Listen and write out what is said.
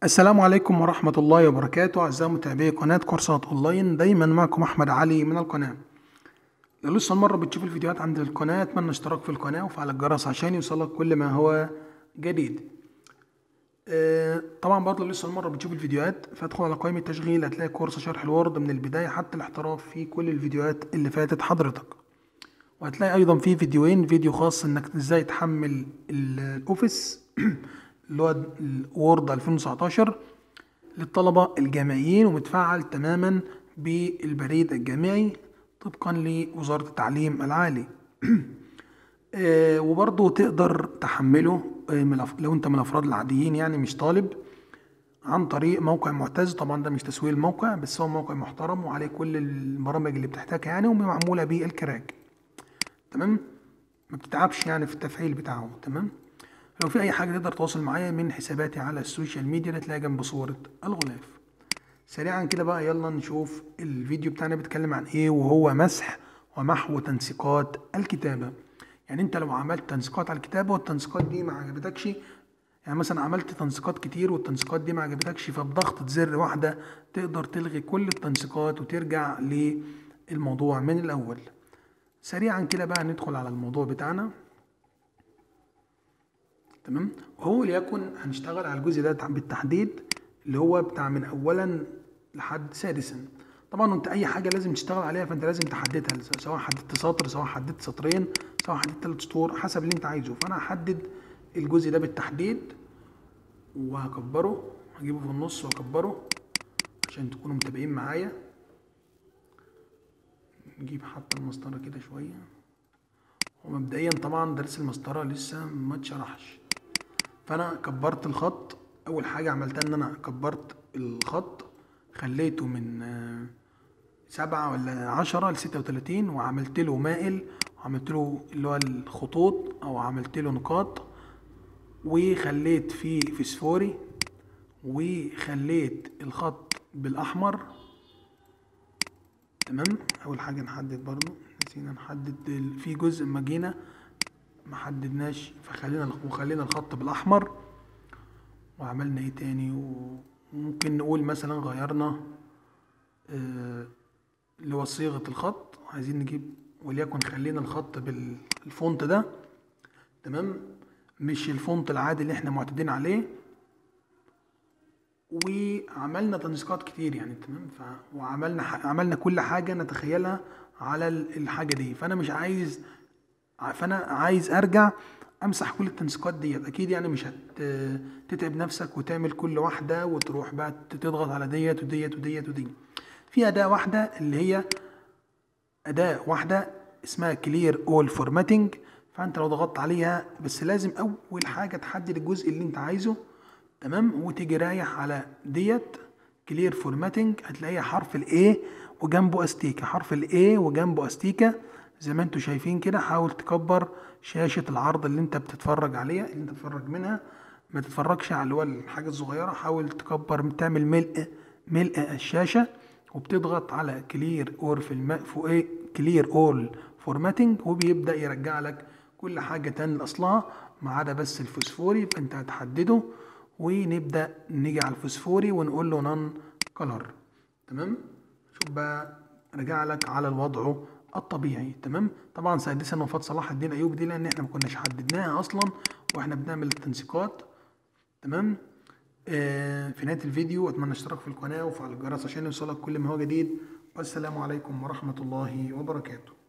السلام عليكم ورحمة الله وبركاته أعزائي متابعي قناة كورسات أونلاين دايما معكم أحمد علي من القناة لو لسه مرة بتشوف الفيديوهات عند القناة أتمنى اشتراك في القناة وفعل الجرس عشان يوصلك كل ما هو جديد آه، طبعا برضه لو لسه مرة بتشوف الفيديوهات فادخل على قائمة تشغيل هتلاقي كورس شرح الوورد من البداية حتى الاحتراف في كل الفيديوهات اللي فاتت حضرتك وهتلاقي ايضا في فيديوهين فيديو خاص انك ازاي تحمل ال- الاوفيس اللي هو الوورد 2019 للطلبة الجامعيين ومتفعل تماما بالبريد الجامعي طبقا لوزارة التعليم العالي آه، وبرضه تقدر تحمله آه، من الأف- لو انت من الافراد العاديين يعني مش طالب عن طريق موقع معتز طبعا ده مش تسويق الموقع بس هو موقع محترم وعليه كل البرامج اللي بتحتاجها يعني ومعمولة بالكراك تمام ما بتتعبش يعني في التفعيل بتاعه تمام لو في اي حاجه تقدر تواصل معايا من حساباتي على السوشيال ميديا اللي هتلاقيها جنب صوره الغلاف سريعا كده بقى يلا نشوف الفيديو بتاعنا بيتكلم عن ايه وهو مسح ومحو تنسيقات الكتابه يعني انت لو عملت تنسيقات على الكتابه والتنسيقات دي ما عجبتكش يعني مثلا عملت تنسيقات كتير والتنسيقات دي ما عجبتكش فبضغطة زر واحدة تقدر تلغي كل التنسيقات وترجع للموضوع من الأول سريعا كده بقى ندخل على الموضوع بتاعنا تمام وهو ليكن هنشتغل على الجزء ده بالتحديد اللي هو بتاع من اولا لحد سادسا طبعا انت اي حاجه لازم تشتغل عليها فانت لازم تحددها سواء حددت سطر سواء حددت سطرين سواء حددت ثلاث سطور حسب اللي انت عايزه فانا هحدد الجزء ده بالتحديد وهكبره هجيبه في النص واكبره عشان تكونوا متابعين معايا نجيب حتى المسطره كده شويه ومبدئيا طبعا درس المسطره لسه ما اتشرحش فانا كبرت الخط اول حاجه عملتها ان انا كبرت الخط خليته من آه، سبعة ولا عشرة لستة وتلاتين وعملت له مائل وعملت له اللي هو الخطوط او عملت له نقاط وخليت فيه فسفوري وخليت الخط بالاحمر تمام اول حاجه نحدد برضو نسينا نحدد ال- في جزء ما جينا ما حددناش فخلينا الخ- وخلينا الخط بالاحمر وعملنا ايه تاني وممكن نقول مثلا غيرنا آه، اللي هو صيغه الخط عايزين نجيب وليكن خلينا الخط بالفونت ده تمام مش الفونت العادي اللي احنا معتادين عليه وعملنا تنسيقات كتير يعني تمام ف... وعملنا ح... عملنا كل حاجه نتخيلها على ال- الحاجه دي فانا مش عايز ع- فانا عايز ارجع امسح كل التنسيقات ديت اكيد يعني مش هتتعب نفسك وتعمل كل واحده وتروح بقى تضغط على ديت وديت وديت ودي في اداه واحده اللي هي اداه واحده اسمها كلير اول فورماتنج فانت لو ضغطت عليها بس لازم اول حاجه تحدد الجزء اللي انت عايزه تمام وتيجي رايح على ديت كلير فورماتنج هتلاقيها حرف الاي وجنبه استيكه حرف الاي وجنبه استيكه زي ما انتوا شايفين كده حاول تكبر شاشه العرض اللي انت بتتفرج عليها اللي انت بتتفرج منها ما تتفرجش على اللي هو الحاجه الصغيره حاول تكبر تعمل ملء ملء الشاشه وبتضغط على كلير اور في الم... فوق ايه كلير اول فورماتنج وبيبدا يرجع لك كل حاجه تاني لاصلها ما عدا بس الفوسفوري فانت هتحدده ونبدا نيجي على الفوسفوري ونقول له نون كلر تمام شوف بقى رجع لك على الوضع الطبيعي تمام طبعا سادسا وفاة صلاح الدين ايوب دي لان احنا ما كناش حددناها اصلا واحنا بنعمل التنسيقات تمام آه في نهايه الفيديو اتمنى اشتراك في القناه وفعل الجرس عشان يوصلك كل ما هو جديد والسلام عليكم ورحمه الله وبركاته